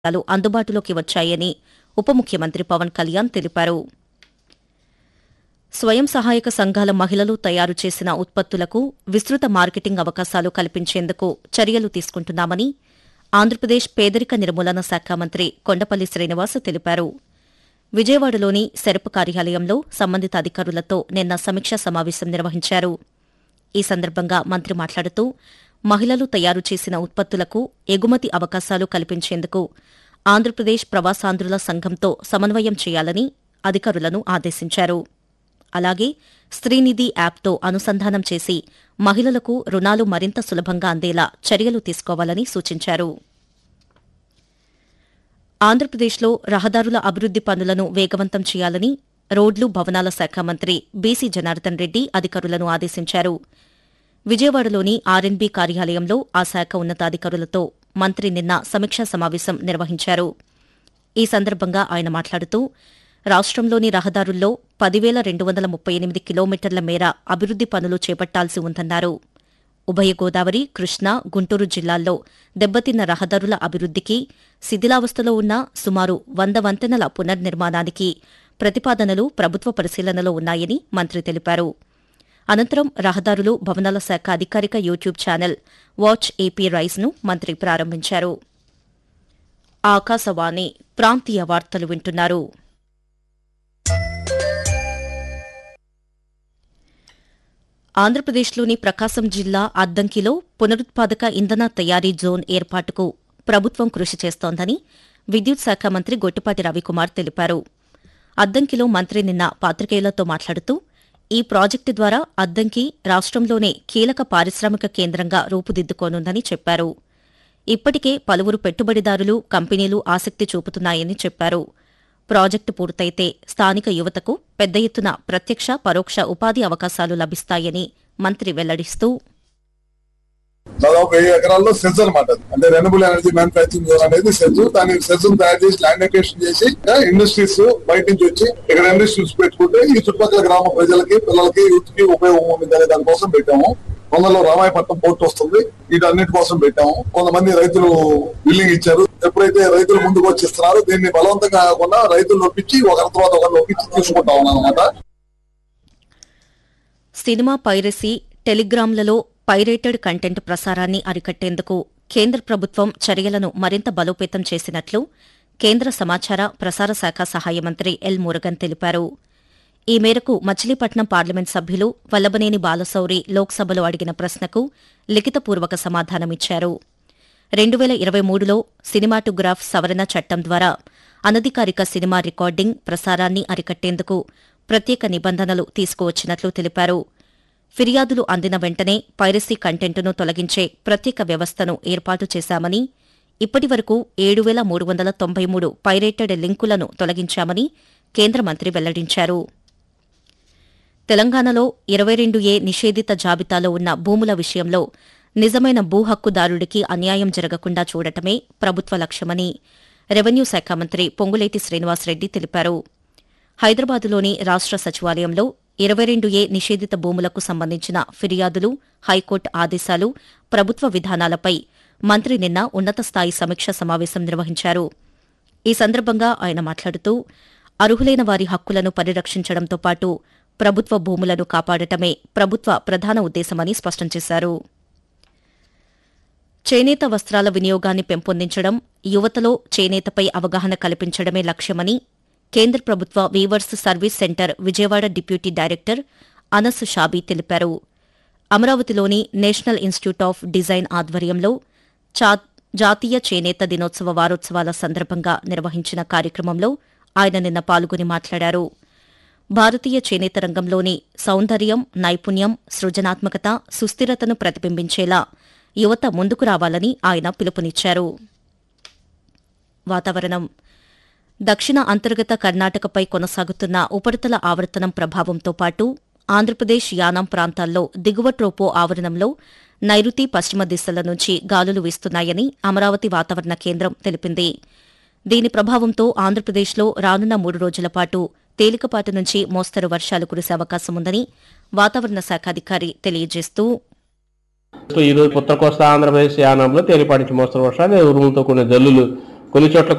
లు అందుబాటులోకి వచ్చాయని ఉప ముఖ్యమంత్రి పవన్ కళ్యాణ్ తెలిపారు స్వయం సహాయక సంఘాల మహిళలు తయారు చేసిన ఉత్పత్తులకు విస్తృత మార్కెటింగ్ అవకాశాలు కల్పించేందుకు చర్యలు తీసుకుంటున్నామని ఆంధ్రప్రదేశ్ పేదరిక నిర్మూలన శాఖ మంత్రి కొండపల్లి శ్రీనివాస్ తెలిపారు విజయవాడలోని సెరపు కార్యాలయంలో సంబంధిత అధికారులతో నిన్న సమీక్షా సమావేశం నిర్వహించారు ఈ సందర్భంగా మంత్రి మాట్లాడుతూ మహిళలు తయారు చేసిన ఉత్పత్తులకు ఎగుమతి అవకాశాలు కల్పించేందుకు ఆంధ్రప్రదేశ్ ప్రవాసాంధ్రుల సంఘంతో సమన్వయం చేయాలని అధికారులను ఆదేశించారు అలాగే స్త్రీనిధి యాప్తో అనుసంధానం చేసి మహిళలకు రుణాలు మరింత సులభంగా అందేలా చర్యలు తీసుకోవాలని సూచించారు ఆంధ్రప్రదేశ్లో రహదారుల అభివృద్ది పనులను వేగవంతం చేయాలని రోడ్లు భవనాల శాఖ మంత్రి బీసీ జనార్దన్ రెడ్డి అధికారులను ఆదేశించారు విజయవాడలోని ఆర్ఎన్బీ కార్యాలయంలో ఆ శాఖ ఉన్నతాధికారులతో మంత్రి నిన్న సమీక్షా సమావేశం నిర్వహించారు ఈ సందర్భంగా ఆయన మాట్లాడుతూ రాష్ట్రంలోని రహదారుల్లో పదివేల రెండు వందల ముప్పై ఎనిమిది కిలోమీటర్ల మేర అభివృద్ది పనులు చేపట్టాల్సి ఉందన్నారు ఉభయ గోదావరి కృష్ణా గుంటూరు జిల్లాల్లో దెబ్బతిన్న రహదారుల అభివృద్దికి శిథిలావస్థలో ఉన్న సుమారు వంద వంతెనల పునర్నిర్మాణానికి ప్రతిపాదనలు ప్రభుత్వ పరిశీలనలో ఉన్నాయని మంత్రి తెలిపారు అనంతరం రహదారులు భవనాల శాఖ అధికారిక యూట్యూబ్ ఛానల్ వాచ్ ఏపీ రైస్ ను మంత్రి ప్రారంభించారు ఆకాశవాణి ప్రాంతీయ వార్తలు వింటున్నారు ఆంధ్రప్రదేశ్లోని ప్రకాశం జిల్లా అద్దంకిలో పునరుత్పాదక ఇంధన తయారీ జోన్ ఏర్పాటుకు ప్రభుత్వం కృషి చేస్తోందని విద్యుత్ శాఖ మంత్రి గొట్టిపాటి రవికుమార్ తెలిపారు అద్దంకిలో మంత్రి నిన్న పాత్రికేయులతో మాట్లాడుతూ ఈ ప్రాజెక్టు ద్వారా అద్దంకి రాష్ట్రంలోనే కీలక పారిశ్రామిక కేంద్రంగా రూపుదిద్దుకోనుందని చెప్పారు ఇప్పటికే పలువురు పెట్టుబడిదారులు కంపెనీలు ఆసక్తి చూపుతున్నాయని చెప్పారు ప్రాజెక్టు పూర్తయితే స్థానిక యువతకు పెద్ద ఎత్తున ప్రత్యక్ష పరోక్ష ఉపాధి అవకాశాలు లభిస్తాయని మంత్రి వెల్లడిస్తూ దాదాపు వెయ్యి ఎకరాల్లో సెజ్ అనమాట అది. అంటే రెనబుల్ ఎనర్జీ మ్యానుఫాక్చరింగ్ జోన్ అనేది సెజ్ దాని సెజ్ తయారు చేసి ల్యాండ్ అక్వేషన్ చేసి ఇండస్ట్రీస్ బయట నుంచి వచ్చి ఇక్కడ ఇండస్ట్రీస్ పెట్టుకుంటే ఈ చుట్టుపక్కల గ్రామ ప్రజలకి పిల్లలకి యూత్ కి ఉపయోగం ఉంది అనే దానికోసం పెట్టాము కొందరిలో రామాయపట్నం పోర్ట్ వస్తుంది వీటన్నిటి కోసం పెట్టాము కొంతమంది రైతులు బిల్లింగ్ ఇచ్చారు ఎప్పుడైతే రైతులు ముందుకు వచ్చి ఇస్తున్నారో దీన్ని బలవంతంగా కాకుండా రైతులు నొప్పించి ఒకరి తర్వాత ఒకరు నొప్పించి తీసుకుంటా ఉన్నాం అనమాట సినిమా పైరసీ టెలిగ్రామ్లలో పైరేటెడ్ కంటెంట్ ప్రసారాన్ని అరికట్టేందుకు కేంద్ర ప్రభుత్వం చర్యలను మరింత బలోపేతం చేసినట్లు కేంద్ర సమాచార ప్రసార శాఖ సహాయ మంత్రి ఎల్ మురుగన్ తెలిపారు ఈ మేరకు మచిలీపట్నం పార్లమెంట్ సభ్యులు వల్లభనేని బాలశౌరి లోక్సభలో అడిగిన ప్రశ్నకు లిఖితపూర్వక సమాధానమిచ్చారు రెండు వేల ఇరవై మూడులో సినిమాటోగ్రాఫ్ సవరణ చట్టం ద్వారా అనధికారిక సినిమా రికార్డింగ్ ప్రసారాన్ని అరికట్టేందుకు ప్రత్యేక నిబంధనలు తీసుకువచ్చినట్లు తెలిపారు ఫిర్యాదులు అందిన వెంటనే పైరసీ కంటెంట్ను తొలగించే ప్రత్యేక వ్యవస్థను ఏర్పాటు చేశామని ఇప్పటి వరకు ఏడు వేల మూడు వందల తొంభై మూడు పైరేటెడ్ లింకులను తొలగించామని కేంద్ర మంత్రి వెల్లడించారు తెలంగాణలో ఇరవై రెండు ఏ నిషేధిత జాబితాలో ఉన్న భూముల విషయంలో నిజమైన భూ హక్కుదారుడికి అన్యాయం జరగకుండా చూడటమే ప్రభుత్వ లక్ష్యమని రెవెన్యూ శాఖ మంత్రి పొంగులేటి శ్రీనివాసరెడ్డి తెలిపారు హైదరాబాదులోని రాష్ట్ర సచివాలయంలో ఇరవై రెండు ఏ నిషేధిత భూములకు సంబంధించిన ఫిర్యాదులు హైకోర్టు ఆదేశాలు ప్రభుత్వ విధానాలపై మంత్రి నిన్న ఉన్నత స్థాయి సమీక్ష సమావేశం నిర్వహించారు ఈ సందర్భంగా ఆయన మాట్లాడుతూ అర్హులైన వారి హక్కులను పరిరక్షించడంతో పాటు ప్రభుత్వ భూములను కాపాడటమే ప్రభుత్వ ప్రధాన ఉద్దేశమని స్పష్టం చేశారు చేనేత వస్త్రాల వినియోగాన్ని పెంపొందించడం యువతలో చేనేతపై అవగాహన కల్పించడమే లక్ష్యమని కేంద్ర ప్రభుత్వ weavers service centre Vijayawada deputy director Anas Shabi తెలిపారు అమరావతిలోని నేషనల్ ఇన్స్టిట్యూట్ ఆఫ్ డిజైన్ ఆధ్వర్యంలో చా- జాతీయ చేనేత దినోత్సవ వారోత్సవాల సందర్భంగా నిర్వహించిన కార్యక్రమంలో ఆయన నిన్న పాల్గొని మాట్లాడారు భారతీయ చేనేత రంగంలోని సౌందర్యం నైపుణ్యం సృజనాత్మకత సుస్థిరతను ప్రతిబింబించేలా యువత ముందుకు రావాలని ఆయన పిలుపునిచ్చారు వాతావరణం దక్షిణ అంతర్గత కర్ణాటకపై కొనసాగుతున్న ఉపరితల ఆవర్తనం ప్రభావంతో పాటు ఆంధ్రప్రదేశ్ యానాం ప్రాంతాల్లో దిగువ ట్రోపో ఆవరణంలో నైరుతి పశ్చిమ దిశల నుంచి గాలులు వీస్తున్నాయని అమరావతి వాతావరణ కేంద్రం తెలిపింది దీని ప్రభావంతో ఆంధ్రప్రదేశ్లో రానున్న మూడు రోజుల పాటు తేలికపాటి నుంచి మోస్తరు వర్షాలు కురిసే అవకాశం ఉందని వాతావరణ శాఖ అధికారి తెలియజేస్తూ ఈ రోజు ఉత్తర కోస్తా ఆంధ్రప్రదేశ్ యానంలో తేలిపాటి నుంచి మోస్తరు వర్షాలు ఉరుములతో కూడిన జల్లులు కొన్ని చోట్ల